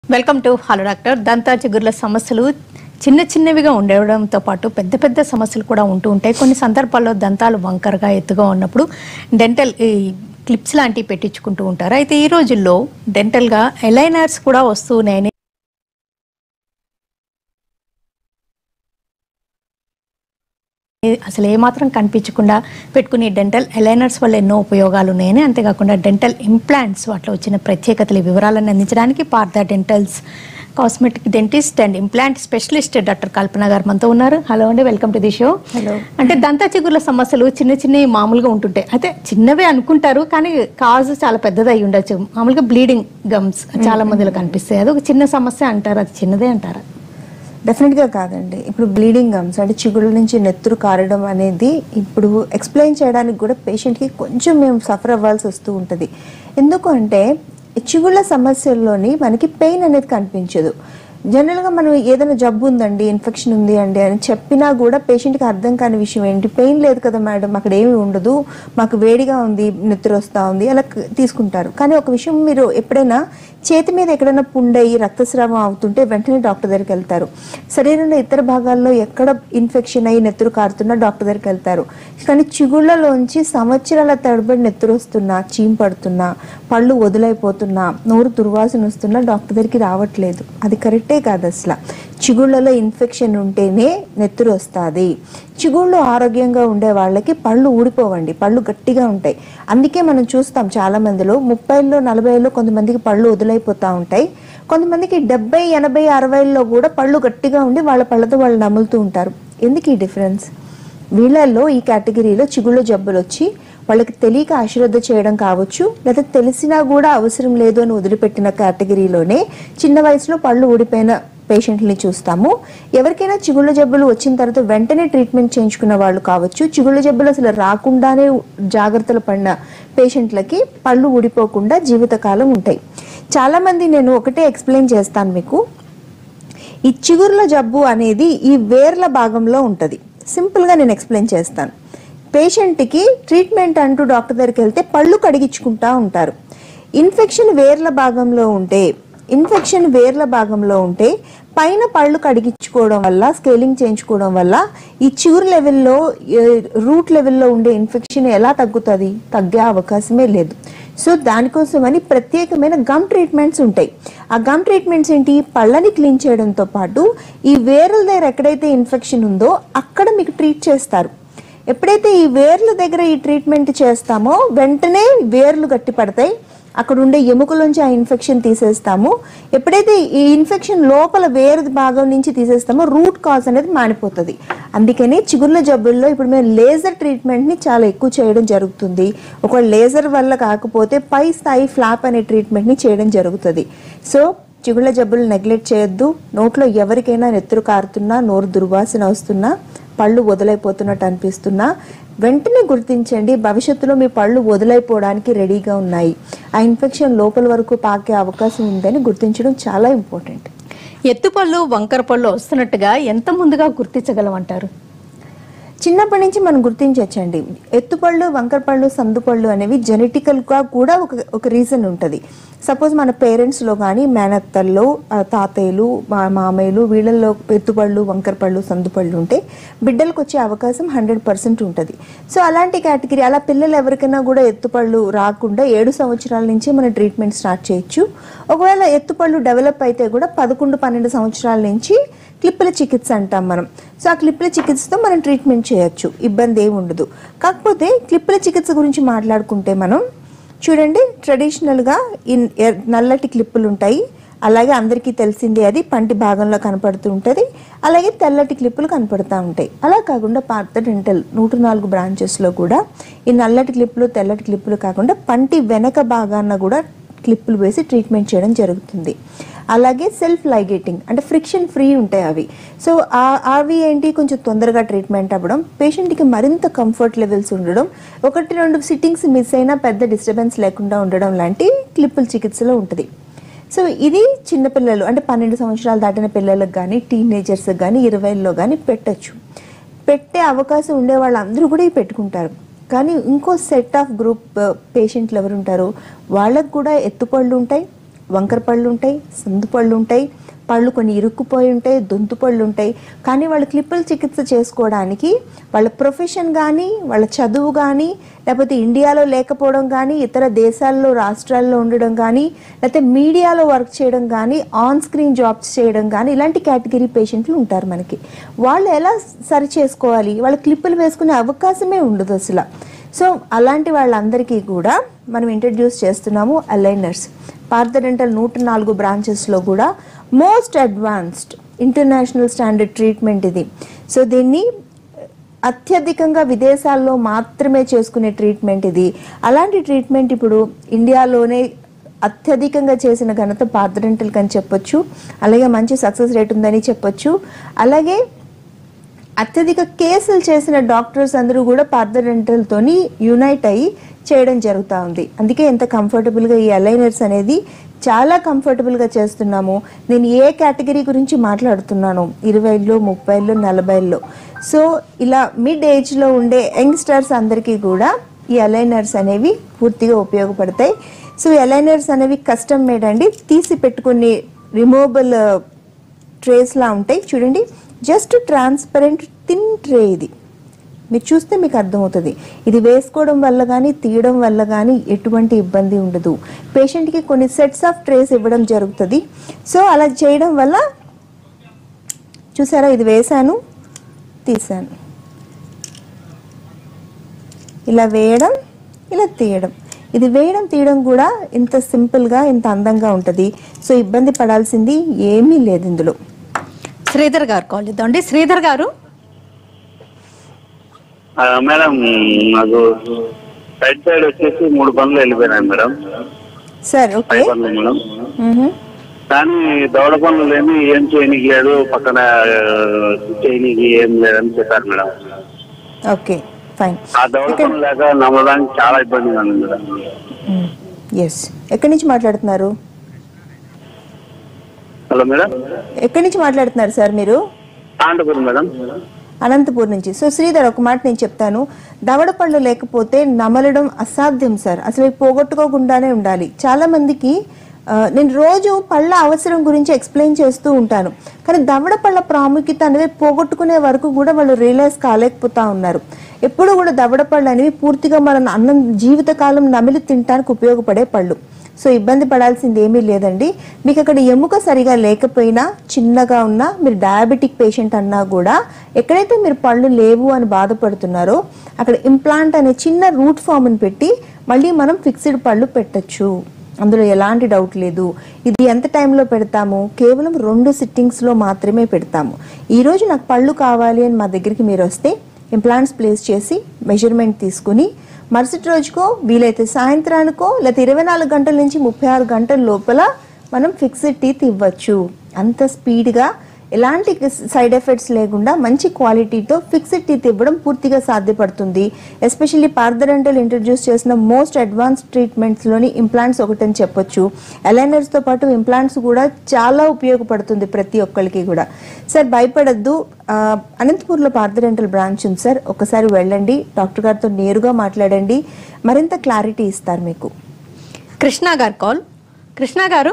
Welcome to hello doctor దంతా చిగుర్ల సమస్యలు చిన్న చిన్నవిగా ఉండడంతో పాటు పెద్ద పెద్ద సమస్యలు కూడా ఉంటూ ఉంటాయి కొన్ని సందర్భాల్లో దంతాలు వంకరగా ఎత్తుగా ఉన్నప్పుడు డెంటల్ ఈ క్లిప్స్ లాంటివి పెట్టించుకుంటూ ఉంటారు అయితే ఈ రోజుల్లో డెంటల్గా ఎలైనర్స్ కూడా వస్తున్నాయని అసలు ఏమాత్రం కనిపించకుండా పెట్టుకునే డెంటల్ ఎలైనర్స్ వల్ల ఎన్నో ఉపయోగాలు ఉన్నాయని అంతేకాకుండా డెంటల్ ఇంప్లాంట్స్ వాటిలో వచ్చిన ప్రత్యేకతల వివరాలను అందించడానికి Partha dentals cosmetic dentist and implant specialist doctor Kalpana garu మనతో ఉన్నారు హలో అండి welcome to the show hello అంటే దంత చిగుర్ల సమస్యలు చిన్న చిన్నవి మామూలుగా ఉంటుంటాయి అయితే చిన్నవే అనుకుంటారు కానీ కాజ్ చాలా పెద్దది అయి ఉండొచ్చు మామూలుగా బ్లీడింగ్ గమ్స్ చాలా మందిలో కనిపిస్తాయి అది ఒక చిన్న సమస్య అంటారు అది చిన్నదే అంటారా డెఫినెట్గా కాదండి ఇప్పుడు బ్లీడింగ్ గమ్స్ అంటే చిగుళ్ళ నుంచి నెత్తురు కారడం అనేది ఇప్పుడు ఎక్స్ప్లెయిన్ చేయడానికి కూడా పేషెంట్కి కొంచెం మేము సఫర్ అవ్వాల్సి వస్తూ ఉంటుంది ఎందుకు అంటే ఈ చిగుళ్ళ సమస్యల్లోని మనకి పెయిన్ అనేది కనిపించదు జనరల్గా మనం ఏదైనా జబ్బు ఉందండి ఇన్ఫెక్షన్ ఉంది అండి అని చెప్పినా కూడా పేషెంట్కి అర్థం కాని విషయం ఏంటి పెయిన్ లేదు కదా మేడం అక్కడ ఏమీ ఉండదు మాకు వేడిగా ఉంది నెత్తురు వస్తూ ఉంది అలా క- తీసుకుంటారు కానీ ఒక విషయం మీరు ఎప్పుడైనా చేతి మీద ఎక్కడైనా పుండయి రక్తస్రావం అవుతుంటే వెంటనే డాక్టర్ దగ్గరికి వెళ్తారు శరీరంలో ఇతర భాగాల్లో ఎక్కడ ఇన్ఫెక్షన్ అయ్యి నెత్తురు కారుతున్నా డాక్టర్ దగ్గరికి వెళ్తారు కానీ చిగుళ్ళలోంచి సంవత్సరాల తడబడి నెత్తురు వస్తున్నా చీమ్ పడుతున్నా పళ్ళు వదిలైపోతున్నా నోరు దుర్వాసన వస్తున్నా డాక్టర్ దగ్గరికి రావట్లేదు అది కరెక్టే కాదు అసలు చిగుళ్ళలో ఇన్ఫెక్షన్ ఉంటేనే నెత్తురు వస్తుంది చిగుళ్ళు ఆరోగ్యంగా ఉండే వాళ్ళకి పళ్ళు ఊడిపోవండి పళ్ళు గట్టిగా ఉంటాయి అందుకే మనం చూస్తాం చాలా మందిలో ముప్పైలో నలభైలో కొంతమందికి పళ్ళు వదిలైపోతూ ఉంటాయి కొంతమందికి డెబ్బై ఎనభై అరవైలో కూడా పళ్ళు గట్టిగా ఉండి వాళ్ళ పళ్ళతో వాళ్ళు నములుతూ ఉంటారు ఎందుకు ఈ డిఫరెన్స్ వీళ్ళల్లో ఈ కేటగిరీలో చిగుళ్ళ జబ్బులు వచ్చి వాళ్ళకి తెలియక అశ్రద్ధ చేయడం కావచ్చు లేదా తెలిసినా కూడా అవసరం లేదు అని వదిలిపెట్టిన కేటగిరీలోనే చిన్న వయసులో పళ్ళు ఊడిపోయిన పేషెంట్ని చూస్తాము ఎవరికైనా చిగుళ్ళ జబ్బులు వచ్చిన తర్వాత వెంటనే ట్రీట్మెంట్ చేయించుకున్న వాళ్ళు కావచ్చు చిగుళ్ళ జబ్బులు అసలు రాకుండానే జాగ్రత్తలు పడిన పేషెంట్లకి పళ్ళు ఊడిపోకుండా జీవితకాలం ఉంటాయి చాలామంది నేను ఒకటే ఎక్స్ప్లెయిన్ చేస్తాను మీకు ఈ చిగుర్ల జబ్బు అనేది ఈ వేర్ల భాగంలో ఉంటుంది సింపుల్గా నేను ఎక్స్ప్లెయిన్ చేస్తాను పేషెంట్కి ట్రీట్మెంట్ అంటూ డాక్టర్ దగ్గరికి వెళ్తే పళ్ళు కడిగించుకుంటా ఉంటారు ఇన్ఫెక్షన్ వేర్ల భాగంలో ఉంటే ఇన్ఫెక్షన్ వేర్ల భాగంలో ఉంటే పైన పళ్ళు కడిగించుకోవడం వల్ల స్కేలింగ్ చేయించుకోవడం వల్ల ఈ చిగురు లెవెల్లో రూట్ లెవెల్లో ఉండే ఇన్ఫెక్షన్ ఎలా తగ్గుతుంది తగ్గే అవకాశమే లేదు సో దానికోసమని ప్రత్యేకమైన గమ్ ట్రీట్మెంట్స్ ఉంటాయి ఆ గమ్ ట్రీట్మెంట్స్ ఏంటి పళ్ళని క్లీన్ చేయడంతో పాటు ఈ వేర్ల దగ్గర ఎక్కడైతే ఇన్ఫెక్షన్ ఉందో అక్కడ మీకు ట్రీట్ చేస్తారు ఎప్పుడైతే ఈ వేర్ల దగ్గర ఈ ట్రీట్మెంట్ చేస్తామో వెంటనే వేర్లు గట్టి పడతాయి అక్కడ ఉండే ఎముకలోంచి ఆ ఇన్ఫెక్షన్ తీసేస్తాము ఎప్పుడైతే ఈ ఇన్ఫెక్షన్ లోపల వేరు భాగం నుంచి తీసేస్తామో రూట్ కాజ్ అనేది మానిపోతుంది అందుకని చిగుర్ల జబ్బుల్లో ఇప్పుడు మేము లేజర్ ట్రీట్మెంట్ని చాలా ఎక్కువ చేయడం జరుగుతుంది ఒక లేజర్ వల్ల కాకపోతే పై స్థాయి ఫ్లాప్ అనే ట్రీట్మెంట్ని చేయడం జరుగుతుంది సో చిగుళ్ళ జబ్బులు నెగ్లెక్ట్ చేయొద్దు నోట్లో ఎవరికైనా నెత్తురు కారుతున్నా నోరు దుర్వాసన వస్తున్నా పళ్ళు వదిలైపోతున్నట్టు అనిపిస్తున్నా వెంటనే గుర్తించండి భవిష్యత్తులో మీ పళ్ళు వదిలైపోవడానికి రెడీగా ఉన్నాయి ఆ ఇన్ఫెక్షన్ లోపల వరకు పాకే అవకాశం ఉందని గుర్తించడం చాలా ఇంపార్టెంట్ ఎత్తుపళ్ళు వంకర పళ్ళు వస్తున్నట్టుగా ఎంత ముందుగా గుర్తించగలం అంటారు చిన్నప్పటి నుంచి మనం గుర్తించవచ్చండి ఎత్తుపళ్ళు వంకరపళ్ళు సందుపళ్ళు అనేవి జెనెటికల్గా కూడా ఒక ఒక రీజన్ ఉంటుంది సపోజ్ మన పేరెంట్స్లో కానీ మేనత్తల్లో ఆ, తాతయ్యలు మా మామయ్యలు వీళ్ళల్లో ఎత్తుపళ్ళు వంకరపళ్ళు సందుపళ్ళు ఉంటే బిడ్డలకు వచ్చే అవకాశం హండ్రెడ్ పర్సెంట్ ఉంటుంది సో అలాంటి కేటగిరీ అలా పిల్లలు ఎవరికైనా కూడా ఎత్తుపళ్ళు రాకుండా ఏడు సంవత్సరాల నుంచి మనం ట్రీట్మెంట్ స్టార్ట్ చేయొచ్చు ఒకవేళ ఎత్తుపళ్ళు డెవలప్ అయితే కూడా పదకొండు పన్నెండు సంవత్సరాల నుంచి క్లిప్పుల చికిత్స అంటాం మనం సో ఆ క్లిప్పుల చికిత్సతో మనం ట్రీట్మెంట్ చేయొచ్చు ఇబ్బంది ఏమి ఉండదు కాకపోతే క్లిప్పుల చికిత్స గురించి మాట్లాడుకుంటే మనం చూడండి ట్రెడిషనల్గా ఈ ఎర్- నల్లటి క్లిప్పులు ఉంటాయి అలాగే అందరికీ తెలిసిందే అది పంటి భాగంలో కనపడుతూ ఉంటుంది అలాగే తెల్లటి క్లిప్పులు కనపడుతూ ఉంటాయి అలా కాకుండా పాత డెంటల్ నూట నాలుగు బ్రాంచెస్లో కూడా ఈ నల్లటి క్లిప్పులు తెల్లటి క్లిప్పులు కాకుండా పంటి వెనక భాగాన కూడా క్లిప్పులు వేసి ట్రీట్మెంట్ చేయడం జరుగుతుంది అలాగే సెల్ఫ్ లైగేటింగ్ అంటే ఫ్రిక్షన్ ఫ్రీ ఉంటాయి అవి సో ఆ- అవి ఏంటి కొంచెం తొందరగా ట్రీట్మెంట్ అవ్వడం పేషెంట్కి మరింత కంఫర్ట్ లెవెల్స్ ఉండడం ఒకటి రెండు సిట్టింగ్స్ మిస్ అయినా పెద్ద డిస్టర్బెన్స్ లేకుండా ఉండడం లాంటి క్లిప్పుల చికిత్సలో ఉంటుంది సో ఇది చిన్నపిల్లలు అంటే పన్నెండు సంవత్సరాలు దాటిన పిల్లలకు కానీ టీనేజర్స్కి కానీ ఇరవైలో కానీ పెట్టచ్చు పెట్టే అవకాశం ఉండే వాళ్ళందరూ కూడా ఇవి పెట్టుకుంటారు కానీ ఇంకో సెట్ ఆఫ్ గ్రూప్ పేషెంట్లు ఎవరు ఉంటారు వాళ్ళకు కూడా ఎత్తుపళ్ళు ఉంటాయి వంకర పళ్ళు ఉంటాయి సందు పళ్ళు ఉంటాయి పళ్ళు కొన్ని ఇరుక్కుపోయి ఉంటాయి దొంతు పళ్ళు ఉంటాయి కానీ వాళ్ళు క్లిప్పుల చికిత్స చేసుకోవడానికి వాళ్ళ ప్రొఫెషన్ కానీ వాళ్ళ చదువు కానీ లేకపోతే ఇండియాలో లేకపోవడం కానీ ఇతర దేశాల్లో రాష్ట్రాల్లో ఉండడం కానీ లేకపోతే మీడియాలో వర్క్ చేయడం కానీ ఆన్ స్క్రీన్ జాబ్స్ చేయడం కానీ ఇలాంటి కేటగిరీ పేషెంట్లు ఉంటారు మనకి వాళ్ళు ఎలా సరి చేసుకోవాలి వాళ్ళ క్లిప్పులు వేసుకునే అవకాశమే ఉండదు అసలు సో అలాంటి వాళ్ళందరికీ కూడా మనం ఇంట్రడ్యూస్ చేస్తున్నాము అలైనర్స్ పార్థడెంటల్ నూట నాలుగు బ్రాంచెస్లో కూడా most advanced international standard treatment ఇది సో దీన్ని అత్యధికంగా విదేశాల్లో మాత్రమే చేసుకునే ట్రీట్మెంట్ ఇది అలాంటి ట్రీట్మెంట్ ఇప్పుడు ఇండియాలోనే అత్యధికంగా చేసిన ఘనత పార్థడెంటల్కి అని చెప్పొచ్చు అలాగే మంచి సక్సెస్ రేట్ ఉందని చెప్పొచ్చు అలాగే అత్యధిక కేసులు చేసిన డాక్టర్స్ అందరూ కూడా పార్థడెంటల్తోని యునైట్ అయ్యి చేయడం జరుగుతూ ఉంది అందుకే ఎంత కంఫర్టబుల్గా ఈ అలైనర్స్ అనేది చాలా కంఫర్టబుల్గా చేస్తున్నాము నేను ఏ కేటగిరీ గురించి మాట్లాడుతున్నాను ఇరవైలో ముప్పైలో నలభైలో సో ఇలా మిడ్ ఏజ్లో ఉండే యంగ్స్టర్స్ అందరికీ కూడా ఈ అలైనర్స్ అనేవి పూర్తిగా ఉపయోగపడతాయి సో ఈ అలైనర్స్ అనేవి కస్టమ్ మేడ్ అండి తీసి పెట్టుకునే రిమూవబుల్ ట్రేస్లా ఉంటాయి చూడండి జస్ట్ ట్రాన్స్పరెంట్ థిన్ ట్రే ఇది మీరు చూస్తే మీకు అర్థమవుతుంది ఇది వేసుకోవడం వల్ల కానీ తీయడం వల్ల కానీ ఎటువంటి ఇబ్బంది ఉండదు పేషెంట్కి కొన్ని సెట్స్ ఆఫ్ ట్రేస్ ఇవ్వడం జరుగుతుంది సో అలా చేయడం వల్ల చూసారా ఇది వేశాను తీసాను ఇలా వేయడం ఇలా తీయడం ఇది వేయడం తీయడం కూడా ఇంత సింపుల్గా ఇంత అందంగా ఉంటుంది సో ఇబ్బంది పడాల్సింది ఏమీ లేదు ఇందులో శ్రీధర్ గారు కాల్ చేద్దామండి శ్రీధర్ గారు ఆ, మేడం నాకు రైట్ సైడ్ వచ్చేసి మూడు పనులు వెళ్ళిపోయినాయి మేడం సార్ ఓకే పై పనులు మేడం మ్మ్హ. కానీ దవడ పనులు లేని ఏం చేయనీకి లేదు పక్కన ఆ, చేయనీకి ఏం లేదని చెప్పారు మేడం ఓకే ఫైన్ ఆ దవడ పనులు లేక నమ్మడానికి చాలా ఇబ్బందిగా ఉంది మేడం ఎస్ ఎక్కడి నుంచి మాట్లాడుతున్నారు హలో మేడం ఎక్కడి నుంచి మాట్లాడుతున్నారు సార్ మీరు అనంతపురం మేడం అనంతపూర్ నుంచి సో శ్రీధర్ ఒక మాట నేను చెప్తాను దవడ పళ్ళు లేకపోతే నమలడం అసాధ్యం సార్ అసలు ఇవి పోగొట్టుకోకుండానే ఉండాలి చాలా మందికి ఆ, నేను రోజు పళ్ళ అవసరం గురించి ఎక్స్ప్లెయిన్ చేస్తూ ఉంటాను కానీ దవడ పళ్ళ ప్రాముఖ్యత అనేది పోగొట్టుకునే వరకు కూడా వాళ్ళు రియలైజ్ కాలేకపోతా ఉన్నారు ఎప్పుడు కూడా దవడ పళ్ళు అనేవి పూర్తిగా మన అన్నం జీవితకాలం నమిలి తినడానికి ఉపయోగపడే పళ్ళు సో ఇబ్బంది పడాల్సింది ఏమీ లేదండి మీకు అక్కడ ఎముక సరిగా లేకపోయినా చిన్నగా ఉన్నా మీరు డయాబెటిక్ పేషెంట్ అన్నా కూడా ఎక్కడైతే మీరు పళ్ళు లేవు అని బాధపడుతున్నారో అక్కడ ఇంప్లాంట్ అనే చిన్న రూట్ ఫామ్ని పెట్టి మళ్ళీ మనం ఫిక్స్డ్ పళ్ళు పెట్టచ్చు అందులో ఎలాంటి డౌట్ లేదు ఇది ఎంత టైంలో పెడతాము కేవలం రెండు సిట్టింగ్స్లో మాత్రమే పెడతాము ఈరోజు నాకు పళ్ళు కావాలి అని మా దగ్గరికి మీరు వస్తే ఇంప్లాంట్స్ ప్లేస్ చేసి మెజర్మెంట్ తీసుకుని మరుసటి రోజుకో వీలైతే సాయంత్రానికో లేకపోతే ఇరవై నాలుగు గంటల నుంచి ముప్పై ఆరు గంటల లోపల మనం ఫిక్స్డ్ టీత్ ఇవ్వచ్చు అంత స్పీడ్గా ఎలాంటి సైడ్ ఎఫెక్ట్స్ లేకుండా మంచి క్వాలిటీతో ఫిక్స్డ్ టీత్ ఇవ్వడం పూర్తిగా సాధ్యపడుతుంది ఎస్పెషల్లీ పార్థరెంటల్ ఇంట్రడ్యూస్ చేసిన మోస్ట్ అడ్వాన్స్ ట్రీట్మెంట్స్లోని ఇంప్లాంట్స్ ఒకటని చెప్పొచ్చు అలైనర్స్తో పాటు ఇంప్లాంట్స్ కూడా చాలా ఉపయోగపడుతుంది ప్రతి ఒక్కరికి కూడా సార్ భయపడద్దు ఆ, అనంతపూర్లో పార్థరెంటల్ బ్రాంచ్ ఉంది సార్ ఒకసారి వెళ్ళండి డాక్టర్ గారితో నేరుగా మాట్లాడండి మరింత క్లారిటీ ఇస్తారు మీకు కృష్ణ గారు కాల్ కృష్ణ గారు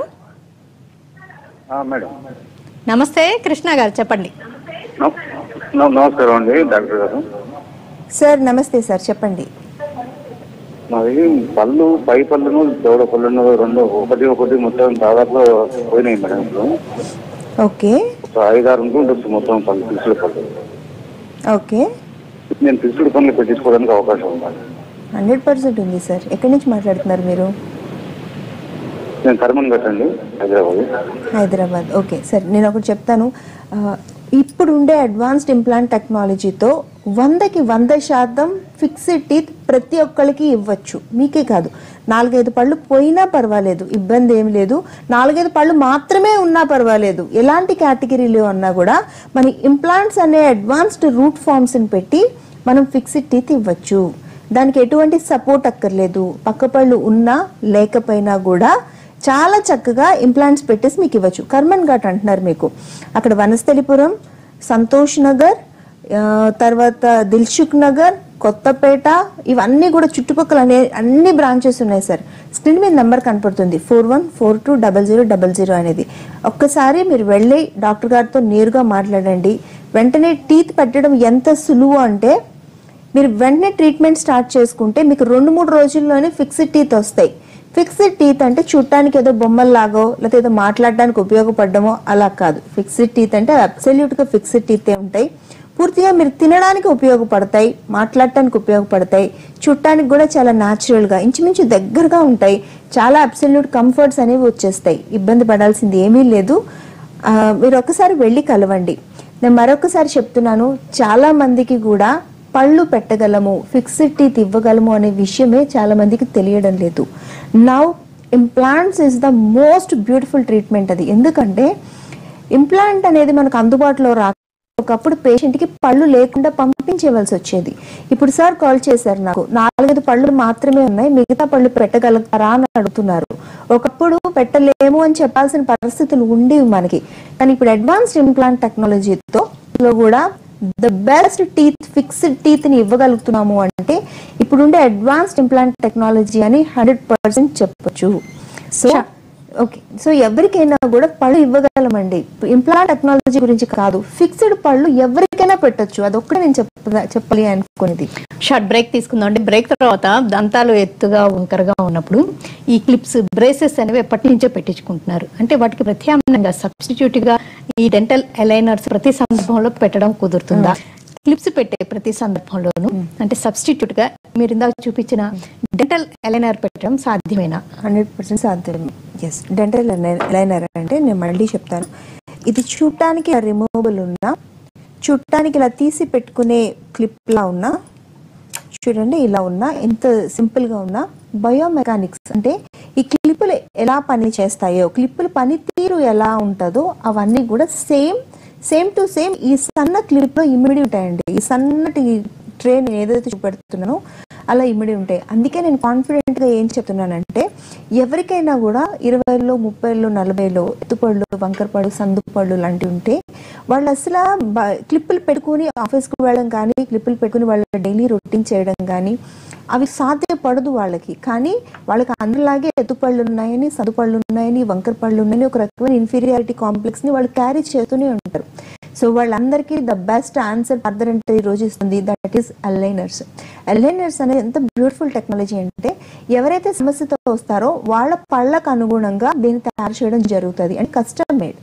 మేడం నమస్తే కృష్ణ గారు చెప్పండి నమస్కారం అండి డాక్టర్ గారు సార్ నమస్తే సార్ చెప్పండి మాది పళ్ళు పై పళ్ళును దవడ పళ్ళును రెండు ఒకటి ఒకటి మొత్తం దాదాపు పోయినాయి మేడం ఇప్పుడు ఓకే ఒక ఐదారు ఉండొచ్చు మొత్తం పళ్ళు పిలుచుడు పళ్ళు ఓకే నేను పిలుచుడు పనులు పెట్టించుకోవడానికి అవకాశం ఉందా హండ్రెడ్ పర్సెంట్ ఉంది సార్ ఎక్కడి నుంచి మాట్లాడుతున్నారు మీరు నేను కర్మన్ కట్టండి హైదరాబాద్ హైదరాబాద్ ఓకే సరే నేను ఒకటి చెప్తాను ఆ, ఇప్పుడు ఉండే అడ్వాన్స్డ్ ఇంప్లాంట్ టెక్నాలజీతో వందకి వంద శాతం ఫిక్స్డ్ టీత్ ప్రతి ఒక్కరికి ఇవ్వచ్చు మీకే కాదు నాలుగైదు పళ్ళు పోయినా పర్వాలేదు ఇబ్బంది ఏం లేదు నాలుగైదు పళ్ళు మాత్రమే ఉన్నా పర్వాలేదు ఎలాంటి కేటగిరీలో ఉన్నా కూడా మన ఇంప్లాంట్స్ అనే అడ్వాన్స్డ్ రూట్ ఫామ్స్ని పెట్టి మనం ఫిక్స్డ్ టీత్ ఇవ్వచ్చు దానికి ఎటువంటి సపోర్ట్ అక్కర్లేదు పక్క పళ్ళు ఉన్నా లేకపోయినా కూడా చాలా చక్కగా ఇంప్లాంట్స్ పెట్టేసి మీకు ఇవ్వచ్చు కర్మన్ ఘాట్ అంటున్నారు మీకు అక్కడ వనస్థలిపురం సంతోష్ నగర్ ఆ, తర్వాత దిల్సుఖ్ నగర్ కొత్తపేట ఇవన్నీ కూడా చుట్టుపక్కల అనే అన్ని బ్రాంచెస్ ఉన్నాయి సార్ స్క్రీన్ మీద నెంబర్ కనపడుతుంది four one four two double zero double zero అనేది ఒక్కసారి మీరు వెళ్ళి డాక్టర్ గారితో నేరుగా మాట్లాడండి వెంటనే టీత్ పెట్టడం ఎంత సులువు అంటే మీరు వెంటనే ట్రీట్మెంట్ స్టార్ట్ చేసుకుంటే మీకు రెండు మూడు రోజుల్లోనే ఫిక్స్డ్ టీత్ వస్తాయి ఫిక్స్డ్ టీత్ అంటే చూడటానికి ఏదో బొమ్మల్లాగో లేకపోతే ఏదో మాట్లాడడానికి ఉపయోగపడమో అలా కాదు ఫిక్స్డ్ టీత్ అంటే అబ్సల్యూట్ గా ఫిక్స్డ్ టీతే ఉంటాయి పూర్తిగా మీరు తినడానికి ఉపయోగపడతాయి మాట్లాడటానికి ఉపయోగపడతాయి చూడటానికి కూడా చాలా న్యాచురల్ గా ఇంచుమించు దగ్గరగా ఉంటాయి చాలా అబ్సల్యూట్ కంఫర్ట్స్ అనేవి వచ్చేస్తాయి ఇబ్బంది పడాల్సింది ఏమీ లేదు ఆ, మీరు ఒకసారి వెళ్ళి కలవండి నేను మరొకసారి చెప్తున్నాను చాలా మందికి కూడా పళ్ళు పెట్టగలము ఫిక్స్డ్ టీత్ ఇవ్వగలము అనే విషయమే చాలా మందికి తెలియడం లేదు now implants is the most beautiful treatment అది ఎందుకంటే ఇంప్లాంట్ అనేది మనకు అందుబాటులో రా ఒకప్పుడు పేషెంట్ కి పళ్ళు లేకుండా పంపించేవలసి వచ్చేది ఇప్పుడు సార్ కాల్ చేశారు నాకు నాలుగైదు పళ్ళు మాత్రమే ఉన్నాయి మిగతా పళ్ళు పెట్టగలుగుతారా అని అడుగుతున్నారు ఒకప్పుడు పెట్టలేము అని చెప్పాల్సిన పరిస్థితులు ఉండేవి మనకి కానీ ఇప్పుడు అడ్వాన్స్డ్ ఇంప్లాంట్ టెక్నాలజీతో లో కూడా the best teeth fixed teeth ని ఇవ్వగలుగుతున్నాము అంటే ఇప్పుడుండే అడ్వాన్స్డ్ ఇంప్లాంట్ టెక్నాలజీ అని హండ్రెడ్ పర్సెంట్ చెప్పొచ్చు సో ఓకే సో ఎవరికైనా కూడా పళ్ళు ఇవ్వగలమండి ఇంప్లాంట్ టెక్నాలజీ గురించి కాదు ఫిక్స్డ్ పళ్ళు ఎవరికైనా పెట్టొచ్చు అదొక్కటే నేను చెప్ప చెప్పాలి అనుకునేది షార్ట్ బ్రేక్ తీసుకుందాం అంటే బ్రేక్ తర్వాత దంతాలు ఎత్తుగా వంకరగా ఉన్నప్పుడు ఈ క్లిప్స్ బ్రేసెస్ అనేవి ఎప్పటి నుంచో పెట్టించుకుంటున్నారు అంటే వాటికి ప్రత్యామ్నాయంగా సబ్స్టిట్యూట్ గా ఈ డెంటల్ అలైనర్స్ ప్రతి సందర్భంలో పెట్టడం కుదురుతుందా క్లిప్స్ పెట్టే ప్రతి సందర్భంలోనూ అంటే సబ్స్టిట్యూట్ గా మీరు ఇందాక చూపించిన డెంటల్ అలైనర్ పెట్టడం సాధ్యమేనా హండ్రెడ్ పర్సెంట్ సాధ్యం ఎస్ డెంటల్ లైనర్ అంటే నేను మళ్ళీ చెప్తాను ఇది చూడటానికి రిమూవబుల్ ఉన్నా చూడటానికి ఇలా తీసి పెట్టుకునే క్లిప్ లా ఉన్నా చూడండి ఇలా ఉన్నా ఎంత సింపుల్ గా ఉన్నా బయోమెకానిక్స్ అంటే ఈ క్లిప్పులు ఎలా పని చేస్తాయో క్లిప్పుల పనితీరు ఎలా ఉంటుందో అవన్నీ కూడా సేమ్ సేమ్ టు సేమ్ ఈ సన్న క్లిప్ లో ఇమిడి ఉంటాయండి ఈ సన్నటి ట్రే నేను ఏదైతే చూపెడుతున్నానో అలా ఇమిడి ఉంటాయి అందుకే నేను కాన్ఫిడెంట్ గా ఏం చెప్తున్నానంటే ఎవరికైనా కూడా ఇరవైలో ముప్పైలో నలభైలో ఎత్తుపళ్ళు వంకరపళ్ళు సందుపళ్ళు లాంటివి ఉంటే వాళ్ళు అసలు బ- క్లిప్పులు పెట్టుకుని ఆఫీస్కి వెళ్ళడం కానీ క్లిప్పులు పెట్టుకుని వాళ్ళ డైలీ రొటీన్ చేయడం కానీ అవి సాధ్యపడదు వాళ్ళకి కానీ వాళ్ళకి అందరిలాగే ఎత్తుపళ్ళు ఉన్నాయని సదుపళ్ళు ఉన్నాయని వంకర పళ్ళు ఉన్నాయని ఒక రకమైన ఇన్ఫీరియారిటీ కాంప్లెక్స్ ని వాళ్ళు క్యారీ చేస్తూనే ఉంటారు సో వాళ్ళందరికీ ద బెస్ట్ ఆన్సర్ ఫర్దర్ అంటే ఈ రోజు ఇస్తుంది దట్ ఈస్ అలైనర్స్ అలైనర్స్ అనేది ఎంత బ్యూటిఫుల్ టెక్నాలజీ అంటే ఎవరైతే సమస్యతో వస్తారో వాళ్ళ పళ్ళకు అనుగుణంగా దీన్ని తయారు చేయడం జరుగుతుంది అంటే కస్టమ్ మేడ్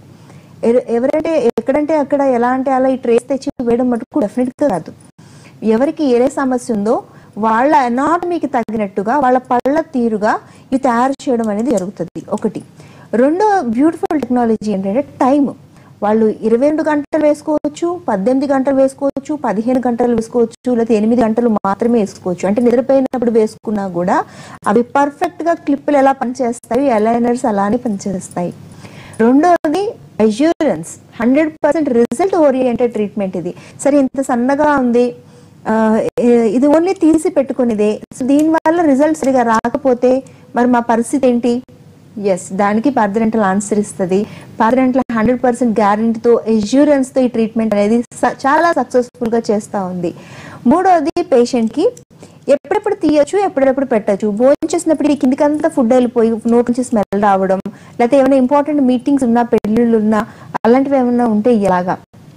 ఎవరైతే ఎక్కడంటే అక్కడ ఎలా అంటే అలా ఈ ట్రేస్ తెచ్చి వేయడం మటుకు డెఫినెట్ గా కాదు ఎవరికి ఏ సమస్య ఉందో వాళ్ళ అనాటమీకి తగినట్టుగా వాళ్ళ పళ్ళ తీరుగా ఇవి తయారు చేయడం అనేది జరుగుతుంది ఒకటి రెండో బ్యూటిఫుల్ టెక్నాలజీ ఏంటంటే టైం వాళ్ళు ఇరవై రెండు గంటలు వేసుకోవచ్చు పద్దెనిమిది గంటలు వేసుకోవచ్చు పదిహేను గంటలు వేసుకోవచ్చు లేకపోతే ఎనిమిది గంటలు మాత్రమే వేసుకోవచ్చు అంటే నిద్రపోయినప్పుడు వేసుకున్నా కూడా అవి పర్ఫెక్ట్ గా క్లిప్పులు ఎలా పనిచేస్తాయి అలైనర్స్ అలానే పనిచేస్తాయి రెండోది assurance hundred percent result oriented treatment ఇది సరే ఇంత సన్నగా ఉంది ఆ, ఏ- ఇది ఓన్లీ తీసి పెట్టుకునేదే సో దీనివల్ల రిజల్ట్ సరిగా రాకపోతే మరి మా పరిస్థితి ఏంటి ఎస్ దానికి పార్దరెంటల్ ఆన్సర్ ఇస్తుంది పార్దరెంటల్ హండ్రెడ్ పర్సెంట్ గ్యారంటీతో తో ఈ ట్రీట్మెంట్ అనేది స- చాలా సక్సెస్ఫుల్ గా చేస్తూ ఉంది మూడోది పేషెంట్ కి ఎప్పుడెప్పుడు తీయొచ్చు ఎప్పుడెప్పుడు పెట్టచ్చు భోజనం చేసినప్పుడు ఈ కిందికంతా ఫుడ్ వెళ్ళిపోయి నోట్ నుంచి స్మెల్ రావడం లేకపోతే ఏమైనా ఇంపార్టెంట్ మీటింగ్స్ ఉన్నా పెళ్ళిళ్ళు ఉన్నా అలాంటివి ఏమైనా ఉంటే ఇలాగా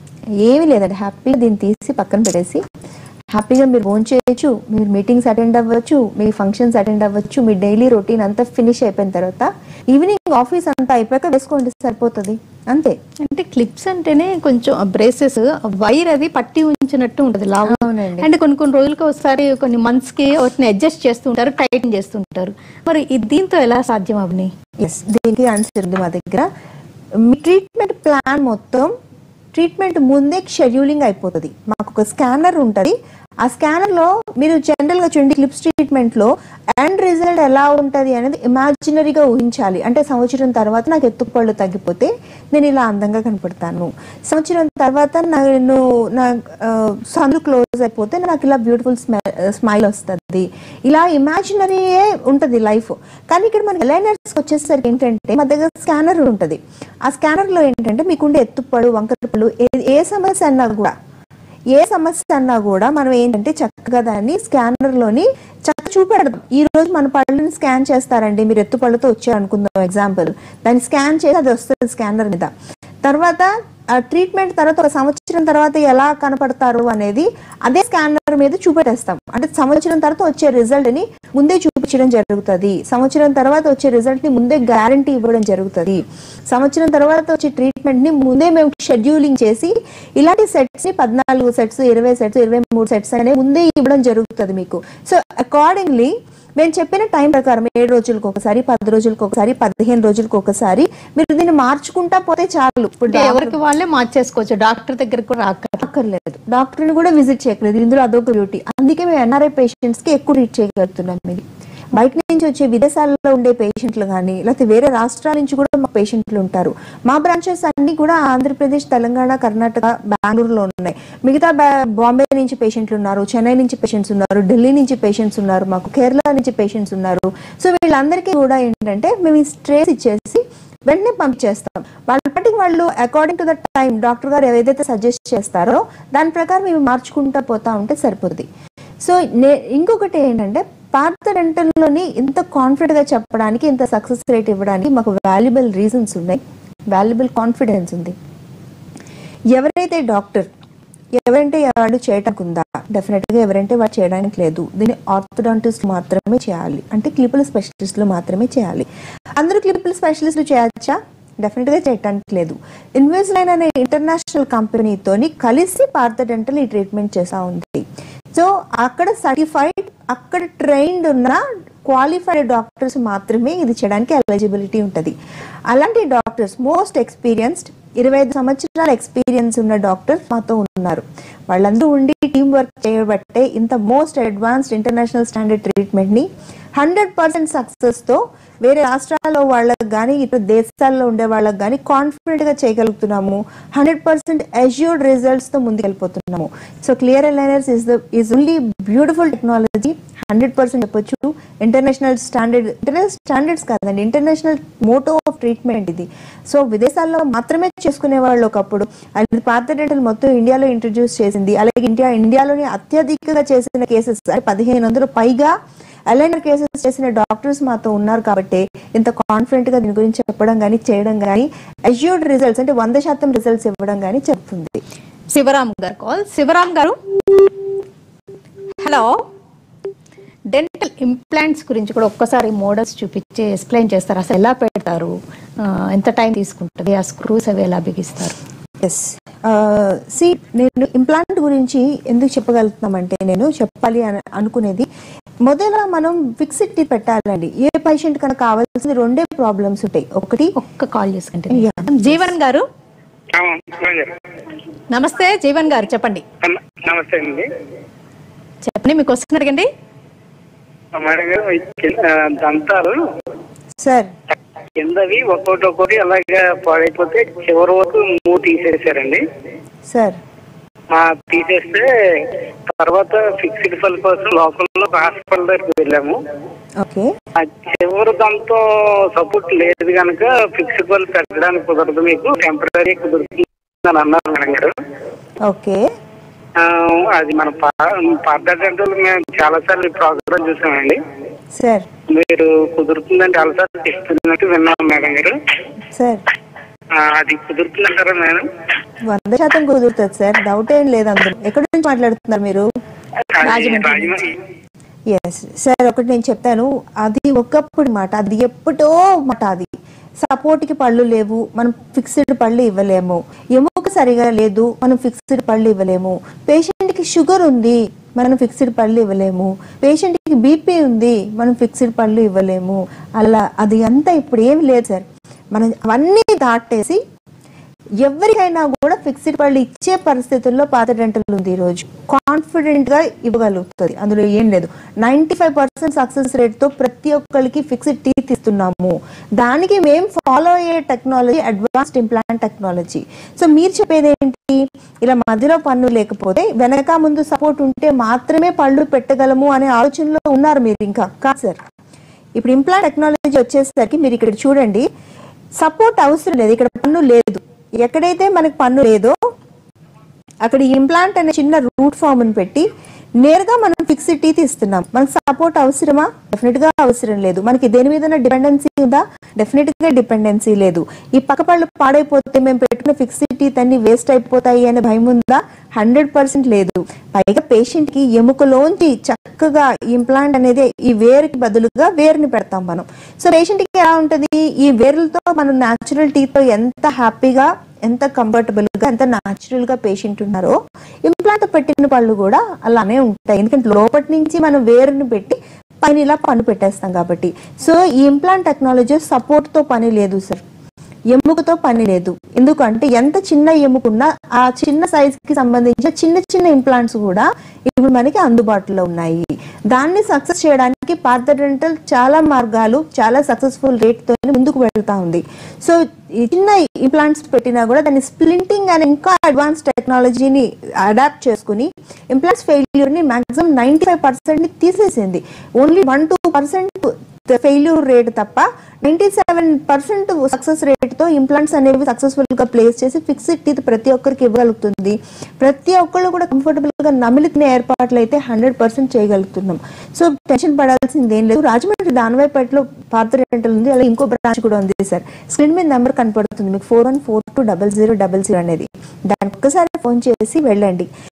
ఏమీ లేదండి హ్యాపీగా దీన్ని తీసి పక్కన పెట్టేసి హ్యాపీగా మీరు ఫోన్ చేయొచ్చు మీరు మీటింగ్స్ అటెండ్ అవ్వచ్చు మీ ఫంక్షన్స్ అటెండ్ అవ్వచ్చు మీ డైలీ రొటీన్ అంతా ఫినిష్ అయిపోయిన తర్వాత ఈవినింగ్ ఆఫీస్ అంతా అయిపోయాక వేసుకోండి సరిపోతుంది అంతే అంటే క్లిప్స్ అంటేనే కొంచెం బ్రేసెస్ వైర్ అది పట్టి ఉంచినట్టు ఉంటుంది లావు అవునండి. అంటే కొన్ని కొన్ని రోజులకి ఒకసారి కొన్ని మంత్స్ కి వాటిని అడ్జస్ట్ చేస్తుంటారు టైటింగ్ చేస్తుంటారు మరి ఇది దీంతో ఎలా సాధ్యం అవని ఎస్ దీనికి ఆన్సర్ ఉంది మా దగ్గర మీ ట్రీట్మెంట్ ప్లాన్ మొత్తం ట్రీట్మెంట్ ముందే షెడ్యూలింగ్ అయిపోతుంది మాకు ఒక స్కానర్ ఉంటుంది ఆ స్కానర్ లో మీరు జనరల్ గా చూడండి క్లిప్స్ ట్రీట్మెంట్ లో ఎండ్ రిజల్ట్ ఎలా ఉంటది అనేది ఇమాజినరీగా ఊహించాలి అంటే సంవత్సరం తర్వాత నాకు ఎత్తుపళ్ళు తగ్గిపోతే నేను ఇలా అందంగా కనపడతాను సంవత్సరం తర్వాత నేను నా ఆ, సందు క్లోజ్ అయిపోతే నాకు ఇలా బ్యూటిఫుల్ స్మైల్ వస్తుంది ఇలా ఇమాజినరీయే ఉంటుంది లైఫ్ కానీ ఇక్కడ మన ఎలైనర్స్ వచ్చేసరికి ఏంటంటే మా దగ్గర స్కానర్ ఉంటుంది ఆ స్కానర్ లో ఏంటంటే మీకుండే ఎత్తుపళ్ళు వంకరపళ్ళు ఏ ఏ సమస్య అన్నా కూడా ఏ సమస్య అన్నా కూడా మనం ఏంటంటే చక్కగా దాన్ని స్కానర్ లోని చక్క చూపెడదాం ఈ రోజు మన పళ్ళని స్కాన్ చేస్తారండి మీరు ఎత్తు పళ్ళతో వచ్చారు అనుకుందాం ఎగ్జాంపుల్ దాన్ని స్కాన్ చేసి అది వస్తుంది స్కానర్ మీద తర్వాత ఆ ట్రీట్మెంట్ తర్వాత ఒక సంవత్సరం తర్వాత ఎలా కనపడతారు అనేది అదే స్కానర్ మీద చూపెట్టేస్తాం అంటే సంవత్సరం తర్వాత వచ్చే రిజల్ట్ ని ముందే చూపించడం జరుగుతుంది సంవత్సరం తర్వాత వచ్చే రిజల్ట్ ని ముందే గ్యారంటీ ఇవ్వడం జరుగుతుంది సంవత్సరం తర్వాత వచ్చే ట్రీట్మెంట్ ని ముందే మేము షెడ్యూలింగ్ చేసి ఇలాంటి సెట్స్ ని పద్నాలుగు సెట్స్ ఇరవై సెట్స్ ఇరవై మూడు సెట్స్ అనేవి ముందే ఇవ్వడం జరుగుతుంది మీకు సో అకార్డింగ్లీ మేము చెప్పిన టైం ప్రకారం ఏడు రోజులకు ఒకసారి పది రోజులకు ఒకసారి పదిహేను రోజులకు ఒకసారి మీరు దీన్ని మార్చుకుంటా పోతే చాలు ఇప్పుడు అంటే ఎవరికి వాళ్ళే మార్చేసుకోవచ్చు డాక్టర్ దగ్గరకు కూడా రాక అక్కర్లేదు డాక్టర్ని కూడా విజిట్ చేయట్లేదు ఇందులో అదొక బ్యూటీ అందుకే మేము ఎన్ఆర్ఐ పేషెంట్స్ కి ఎక్కువ ట్రీట్ చేయగలుగుతున్నాం మీరు బయట నుంచి వచ్చే విదేశాల్లో ఉండే పేషెంట్లు కానీ లేకపోతే వేరే రాష్ట్రాల నుంచి కూడా మా పేషెంట్లు ఉంటారు మా బ్రాంచెస్ అన్ని కూడా ఆంధ్రప్రదేశ్ తెలంగాణ కర్ణాటక బెంగళూరులో ఉన్నాయి మిగతా బా- బాంబే నుంచి పేషెంట్లు ఉన్నారు చెన్నై నుంచి పేషెంట్స్ ఉన్నారు ఢిల్లీ నుంచి పేషెంట్స్ ఉన్నారు మాకు కేరళ నుంచి పేషెంట్స్ ఉన్నారు సో వీళ్ళందరికీ కూడా ఏంటంటే మేము ఈ స్ట్రేస్ ఇచ్చేసి వెంటనే పంపించేస్తాం వాళ్ళ పాటికి వాళ్ళు according to the time doctor గారు ఏదైతే సజెస్ట్ చేస్తారో దాని ప్రకారం మేము మార్చుకుంటా పోతా ఉంటే సరిపోతుంది సో నే ఇంకొకటి ఏంటంటే పాత డెంటల్లోని ఇంత కాన్ఫిడెంట్ గా చెప్పడానికి ఇంత సక్సెస్ రేట్ ఇవ్వడానికి మాకు వాల్యుబుల్ రీజన్స్ ఉన్నాయి వాల్యుబుల్ కాన్ఫిడెన్స్ ఉంది ఎవరైతే డాక్టర్ ఎవరంటే వాడు చేయటానికి ఉందా డెఫినెట్ గా ఎవరంటే వాడు చేయడానికి లేదు దీన్ని ఆర్థోడాంటిస్ట్ మాత్రమే చేయాలి అంటే క్లిపుల్ స్పెషలిస్టులు మాత్రమే చేయాలి అందరూ క్లిపుల్ స్పెషలిస్టులు చేయొచ్చా డెఫినెట్ గా చేయటానికి లేదు ఇన్వెస్ట్లైన్ అనే ఇంటర్నేషనల్ కంపెనీతోని కలిసి పార్థ డెంటల్ ఈ ట్రీట్మెంట్ చేస్తా ఉంది సో అక్కడ సర్టిఫైడ్ అక్కడ ట్రైన్డ్ ఉన్న క్వాలిఫైడ్ డాక్టర్స్ మాత్రమే ఇది చేయడానికి ఎలిజిబిలిటీ ఉంటుంది అలాంటి డాక్టర్స్ మోస్ట్ ఎక్స్పీరియన్స్డ్ ఇరవై ఐదు సంవత్సరాల ఎక్స్పీరియన్స్ ఉన్న డాక్టర్స్ మాతో ఉన్నారు వాళ్ళందరూ ఉండి టీం వర్క్ చేయబట్టే ఇంత మోస్ట్ అడ్వాన్స్డ్ ఇంటర్నేషనల్ స్టాండర్డ్ ట్రీట్మెంట్ని హండ్రెడ్ పర్సెంట్ సక్సెస్తో వేరే రాష్ట్రాల్లో వాళ్ళకి కానీ ఇతర దేశాల్లో ఉండే వాళ్ళకి కానీ కాన్ఫిడెంట్గా చేయగలుగుతున్నాము హండ్రెడ్ పర్సెంట్ అజ్యూర్డ్ రిజల్ట్స్తో ముందుకెళ్ళిపోతున్నాము so clear aligners is the is only beautiful technology hundred percent చెప్పొచ్చు ఇంటర్నేషనల్ స్టాండర్డ్ ఇంటర్నేషనల్ స్టాండర్డ్స్ కాదండి ఇంటర్నేషనల్ మోటో ఆఫ్ ట్రీట్మెంట్ ఇది సో విదేశాల్లో మాత్రమే చేసుకునే వాళ్ళు ఒకప్పుడు అది పాత డెంటల్ మొత్తం ఇండియాలో ఇంట్రడ్యూస్ చేసింది అలాగే ఇండియా ఇండియాలోనే అత్యధికంగా చేసిన కేసెస్ పదిహేను వందలు పైగా అలైనర్ కేసెస్ చేసిన డాక్టర్స్ మాతో ఉన్నారు కాబట్టి ఇంత కాన్ఫిడెంట్ గా దీని గురించి చెప్పడం కానీ చేయడం కానీ అజ్యూర్డ్ రిజల్ట్స్ అంటే వంద శాతం రిజల్ట్స్ ఇవ్వడం కానీ చెప్తుంది శివరామ్ గారు కాల్ శివరామ్ గారు హలో డెంటల్ ఇంప్లాంట్స్ గురించి కూడా ఒక్కసారి మోడల్స్ చూపించి ఎక్స్ప్లెయిన్ చేస్తారు అసలు ఎలా పెడతారు ఆ, ఎంత టైం తీసుకుంటుంది ఆ స్క్రూస్ అవి ఎలా బిగిస్తారు ఎస్ సి నేను ఇంప్లాంట్ గురించి ఎందుకు చెప్పగలుగుతున్నామంటే నేను చెప్పాలి అని అనుకునేది మొదల మనం ఫిక్స్డ్ టీత్ పెట్టాలండి ఏ పేషెంట్ కనుక కావాల్సింది రెండే ప్రాబ్లమ్స్ ఉంటాయి ఒకటి ఒక్క కాల్ చేసుకుంటే Yeah. జీవన్ గారు నమస్తే జీవన్ గారు చెప్పండి నమస్తే అండి చెప్పండి మీకు క్వశ్చన్ అడగండి మేడం గారు ఈ కింద దంతాలు సార్ కిందవి ఒక్కొక్కటి ఒక్కొక్కటి అలాగే పాడైపోతే చివరి వరకు మూడు తీసేసారండి సార్ ఆ తీసేస్తే తర్వాత ఫిక్స్డ్ పల్ కోసం లోకల్లో హాస్పిటల్ దగ్గరికి వెళ్ళాము ఓకే ఆ చివరి దాంతో సపోర్ట్ లేదు కనుక ఫిక్స్డ్ పల్ పెట్టడానికి కుదరదు మీకు టెంపరీ కుదురుతుంది అని అన్నారు మేడం గారు ఓకే ఆ, అది మన పార్టీ మేము చాలా సార్లు ప్రోగ్రామ్ చూసామండి సార్ మీరు కుదురుతుందని చాలా సార్లు చెప్తున్నట్టు విన్నాం మేడం గారు సార్ ఆ, అది కుదురుతుందంటారా మేడం వంద శాతం కుదురుతుంది సార్ డౌట్ ఏం లేదు అందులో ఎక్కడి నుంచి మాట్లాడుతున్నారు మీరు అది రాజమండ్రి రాజమండ్రి ఎస్ సార్ ఒకటి నేను చెప్తాను అది ఒకప్పుడు మాట అది ఎప్పుడో మాట అది సపోర్ట్ కి పళ్ళు లేవు మనం ఫిక్స్డ్ పళ్ళు ఇవ్వలేము ఎముక సరిగా లేదు మనం ఫిక్స్డ్ పళ్ళు ఇవ్వలేము పేషెంట్ కి షుగర్ ఉంది మనం ఫిక్స్డ్ పళ్ళు ఇవ్వలేము పేషెంట్ కి బీపీ ఉంది మనం ఫిక్స్డ్ పళ్ళు ఇవ్వలేము అలా అది అంతా ఇప్పుడు ఏమి లేదు సార్ మనం అవన్నీ దాటేసి ఎవరికైనా కూడా ఫిక్స్డ్ పళ్ళు ఇచ్చే పరిస్థితుల్లో పాత డెంటల్ ఉంది ఈ రోజు కాన్ఫిడెంట్ గా ఇవ్వగలుగుతుంది అందులో ఏం లేదు ninety five percent success rate తో ప్రతి ఒక్కరికి ఫిక్స్డ్ టీత్ ఇస్తున్నాము దానికి మేము ఫాలో అయ్యే technology advanced implant technology so మీరు చెప్పేది ఏంటి ఇలా మధ్యలో పన్ను లేకపోతే వెనక ముందు సపోర్ట్ ఉంటే మాత్రమే పళ్ళు పెట్టగలము అనే ఆలోచనలో ఉన్నారు మీరు ఇంకా కాదు సార్ ఇప్పుడు ఇంప్లాంట్ టెక్నాలజీ వచ్చేసరికి మీరు ఇక్కడ చూడండి సపోర్ట్ అవసరం లేదు ఇక్కడ పన్ను లేదు ఎక్కడైతే మనకి పన్ను లేదో అక్కడ ఇంప్లాంట్ అనే చిన్న రూట్ ఫామ్ ని పెట్టి నేరుగా మనం ఫిక్స్డ్ టీత్ ఇస్తున్నాం మనకు సపోర్ట్ అవసరమా డెఫినెట్ గా అవసరం లేదు మనకి దేని మీద డిపెండెన్సీ ఉందా డెఫినెట్ గా డిపెండెన్సీ లేదు ఈ పక్క పళ్ళు పాడైపోతే మేము పెట్టుకున్న ఫిక్స్డ్ టీత్ అన్ని వేస్ట్ అయిపోతాయి అనే భయం ఉందా హండ్రెడ్ పర్సెంట్ లేదు పైగా పేషెంట్ కి ఎముకలోంచి చక్కగా ఇంప్లాంట్ అనేది ఈ వేరుకి బదులుగా వేరుని పెడతాం మనం సో పేషెంట్ కి ఎలా ఉంటది ఈ వేర్లతో మనం న్యాచురల్ టీత్ తో ఎంత హ్యాపీగా ఎంత కంఫర్టబుల్ గా ఎంత న్యాచురల్ గా పేషెంట్ ఉన్నారో ఇంప్లాంట్ పెట్టిన పళ్ళు కూడా అలానే ఉంటాయి ఎందుకంటే లోపటి నుంచి మనం వేరుని పెట్టి పైన ఇలా పన్ను పెట్టేస్తాం కాబట్టి సో ఈ ఇంప్లాంట్ టెక్నాలజీ సపోర్ట్ తో పని లేదు సార్ ఎముకతో పని లేదు ఎందుకంటే ఎంత చిన్న ఎముకున్నా ఆ చిన్న సైజ్ కి సంబంధించిన చిన్న చిన్న ఇంప్లాంట్స్ కూడా ఇప్పుడు మనకి అందుబాటులో ఉన్నాయి దాన్ని సక్సెస్ చేయడానికి పార్థడెంటల్ చాలా మార్గాలు చాలా సక్సెస్ఫుల్ రేట్ తో ముందుకు వెళ్తా ఉంది సో ఈ చిన్న ఇంప్లాంట్స్ పెట్టినా కూడా దాన్ని స్ప్లింటింగ్ అనే ఇంకా అడ్వాన్స్ టెక్నాలజీని అడాప్ట్ చేసుకుని ఇంప్లాంట్స్ ఫెయిల్యూర్ ని మాక్సిమం నైన్టీ ఫైవ్ పర్సెంట్ ని తీసేసింది only one two percent failure rate తప్ప ninety seven percent success rate తో ఇంప్లాంట్స్ అనేవి సక్సెస్ఫుల్ గా ప్లేస్ చేసి ఫిక్స్డ్ టీత్ ప్రతి ఒక్కరికి ఇవ్వగలుగుతుంది ప్రతి ఒక్కళ్ళు కూడా కంఫర్టబుల్ గా నమిలి తినే ఏర్పాట్లు అయితే హండ్రెడ్ పర్సెంట్ చేయగలుగుతున్నాం సో టెన్షన్ పడాల్సింది ఏం లేదు రాజమండ్రి దానవాయిపేటలో పాత రెంటల్ ఉంది అలా ఇంకో బ్రాంచ్ కూడా ఉంది సార్ స్క్రీన్ మీద నెంబర్ కనపడుతుంది మీకు four one four two double zero double zero అనేది దానికి ఒక్కసారి ఫోన్ చేసి వెళ్ళండి